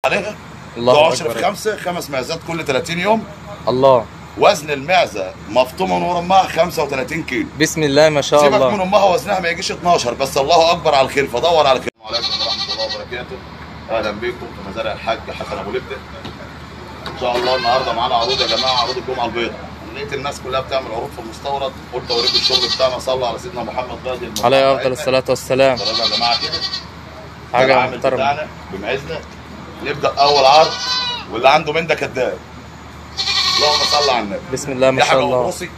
عليها الله ده 10 أكبر. في 5 خمس معزات كل 30 يوم الله وزن المعزه مفطومه من ورا امها 35 كيلو بسم الله ما شاء سيبك من الله امها وزنها ما يجيش 12 بس الله اكبر على الخير فدور على الخير وعليكم ورحمه الله وبركاته اهلا بيكم في مزارع الحاج حسن ابو لبده ان شاء الله النهارده معانا عروض يا جماعه عروض الجمعه البيضاء لقيت الناس كلها بتعمل عروض في المستورد قلت اوريكم الشغل بتاعنا صلى على سيدنا محمد غازي المصنع عليه افضل بتاعتنا. الصلاه والسلام اتفرجوا يا جماعه كده حاجه العامل محترمه بتاعنا بمعزنا نبدا اول عرض واللي عنده من ده كداب اللهم صل على النبي بسم الله ما دي شاء حاجه الله قبرصي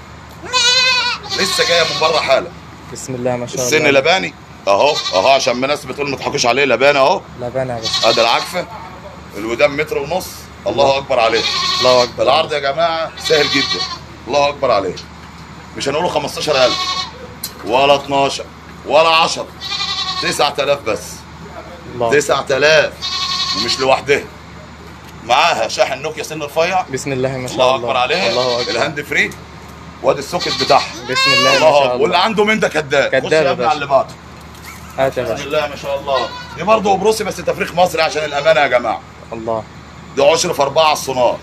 لسه جايه من بره حالا بسم الله ما شاء السن الله لباني اهو اهو عشان ما ناس بتقول ما تضحكوش عليه لباني اهو لبانة بس ادي العكفه الودان متر ونص الله اكبر عليه الله اكبر العرض يا جماعه سهل جدا الله اكبر عليه مش هنقوله 15000 ولا 12 ولا 10 9000 بس الله 9000 ومش لوحدها معاها شاحن نوكيا سن رفيع بسم الله ما شاء الله الله اكبر عليه الله اكبر الهاند فري وادي السوكت بتاعها بسم الله ما الله شاء اكبر واللي الله عنده من ده كداب كداب خش يا يا ابني باشا. على اللي بعده هات يا بسم باشا الله ما شاء الله دي برضه قبرصي بس تفريخ مصري عشان الامانه يا جماعه الله دي عشر في اربعه على السونار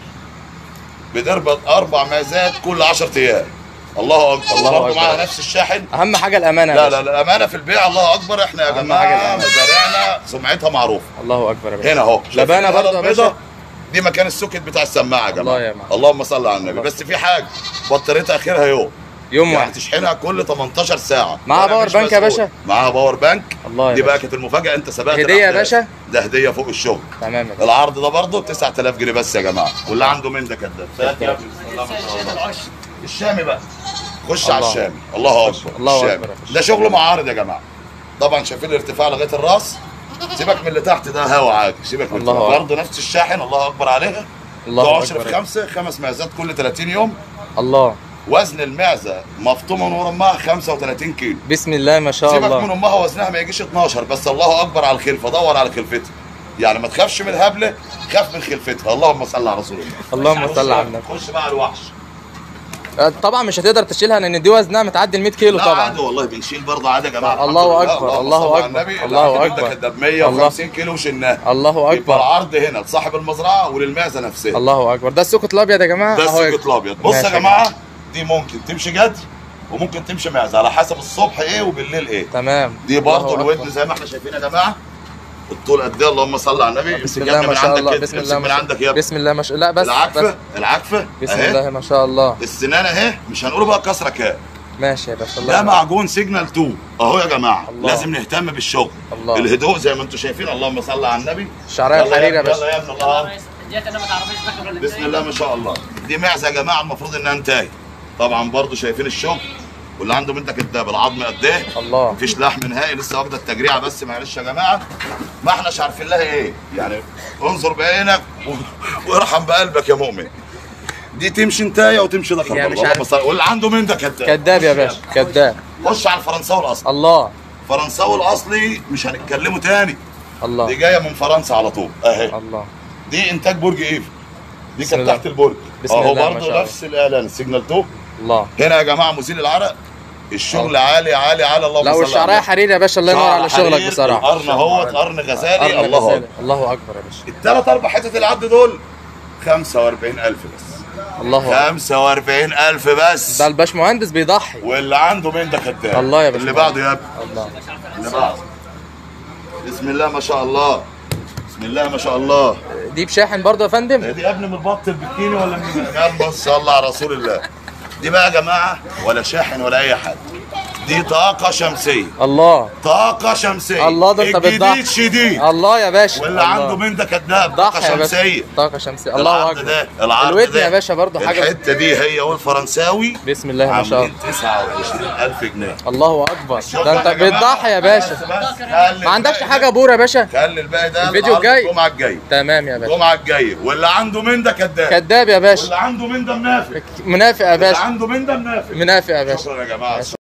بنربط اربع مازات كل 10 ايام الله اكبر الله برضه أكبر. معاها نفس الشاحن اهم حاجه الامانه يا لا باشا. لا لا الامانه في البيع الله اكبر احنا يا أهم جماعه حاجة الأمانة. مزارعنا سمعتها معروفه الله اكبر يا باشا هنا اهو شايفين لبانة برضه يا البيضة؟ باشا دي مكان السوكت بتاع السماعه يا جماعه الله يا معلم. اللهم صل على النبي الله. بس في حاجه بطاريتها اخرها يوم يوم يعني واحد تشحنها كل 18 ساعه معاها وأنا باور مش بانك يا مسؤول. باشا؟ معاها باور بانك الله يا دي بقى باشا كانت المفاجاه انت سبقت هدية يا الأحداث. باشا؟ ده هديه فوق الشغل تمام يا باشا العرض ده برضه 9000 جنيه بس يا جماعه واللي عنده من ده كداب فات يا ابني بسم الله ما شاء الله الشامي بقى خش على الله. الشامي الله اكبر الله الشامي. أكبر يا باشا. ده شغل معارض يا جماعه طبعا شايفين الارتفاع لغايه الراس سيبك من اللي تحت ده هوا عادي سيبك من الله اللي أكبر. برضه نفس الشاحن الله اكبر عليها الله ده 10 في اكبر 5 خمس معزات كل 30 يوم الله وزن المعزه مفطومه من ورا امها 35 كيلو بسم الله ما شاء سيبك من الله امها وزنها ما يجيش 12 بس الله اكبر على الخلفه دور على خلفتها يعني ما تخافش من الهبله خاف من خلفتها اللهم صل على رسول الله اللهم خش صل بقى- على النبي. خش بقى على الوحش آه، طبعا مش هتقدر تشيلها لان دي وزنها متعدي ال 100 كيلو لا طبعا عادي والله بنشيل برضه عادي يا جماعه الله الحمد لله. أكبر، اللهم الله صل على أكبر، النبي. الله العجيب أكبر. ده كده ب 150 كيلو وشلناها الله يبقى اكبر العرض هنا لصاحب المزرعه وللمعزه نفسها الله اكبر ده السوكت الابيض يا جماعه ده أهو السجط الابيض بص يا ماشي جماعه دي ممكن تمشي جدر وممكن تمشي معزه على حسب الصبح ايه وبالليل ايه تمام دي برضه الله الودن أكبر. زي ما احنا شايفين يا جماعه الطول قد ايه اللهم صل على النبي بسم امسك يا الله ابني ما من شاء عندك الله كده. بسم امسك الله من ما شاء عندك يا ابني بسم الله ما شاء لا بس العكفه بس العكفه بسم أهي. الله ما شاء الله السنان اهي مش هنقول بقى كسره كام ماشي يا باشا الله ده أكبر. معجون سيجنال 2 اهو يا جماعه الله. لازم نهتم بالشغل الله. الهدوء زي ما انتم شايفين اللهم صل على النبي شعرها يلا الحرير يا ابني، باشا يلا يا ابني الله ديت انا ما تعرفيش ذكر ولا بسم الله ما شاء الله دي معزه يا جماعه المفروض انها انتهت طبعا برضو شايفين الشغل واللي عنده منك كداب العظم قد ايه الله مفيش لحم نهائي لسه واخده التجريعه بس معلش يا جماعه ما احناش عارفين لها ايه يعني انظر بعينك و- وارحم بقلبك يا مؤمن دي تمشي انتايه وتمشي ذكر يعني برضه. مش عارف. اللهم صل- واللي عنده من ده كداب كذاب يا باشا كذاب خش على الفرنساوي الاصلي الله الفرنساوي الاصلي مش هنتكلمه تاني دي الله جايه من فرنسا على طول اهي الله دي انتاج برج ايفل دي بسم كانت الله. تحت البرج بسم اهو الله ما برضه شاء الله. نفس الاعلان السيجنال 2 الله هنا يا جماعه مزيل العرق الشغل عالي عالي عالي اللهم لا صل على والشعريه النبي. حرير يا باشا الله ينور شعر على شغلك حرير، بصراحه القرن اهوت قرن غزالي قرن الله غزالي. اكبر الله اكبر يا باشا الثلاث اربع حتت العد دول 45000 بس الله اكبر 45000 بس ده الباشمهندس بيضحي واللي عنده من ده كداب الله يا اللي باشمهندس. بعده يا ابني الله اللي بعده بسم الله ما شاء الله بسم الله ما شاء الله دي بشاحن برضه يا فندم هي دي يا ابني من البط البكيني ولا من يا بص الله على رسول الله دي بقى يا جماعه ولا شاحن ولا اي حاجه دي طاقه شمسيه الله طاقه شمسيه الله ده انت الجديد بتضحي شديد الله يا باشا واللي الله. عنده من ده كداب طاقه ضحي يا باشا شمسيه طاقه شمسيه الله العرض اكبر ده العرض الودن ده يا باشا برضه حاجه الحته دي هي والفرنساوي بسم الله ما شاء الله عاملين 29000 جنيه الله اكبر شوف ده انت بقى يا جماعة. بتضحي يا باشا بس بس خلي ما عندكش الباقي حاجه ده- بور يا باشا خلي الباقي ده الفيديو العرض الجاي؟ الجمعه الجايه تمام يا باشا الجمعه الجايه واللي عنده من ده كداب كداب يا باشا واللي عنده من ده منافق منافق يا اللي باشا عنده من ده منافق منافق يا باشا شكرا يا جماعه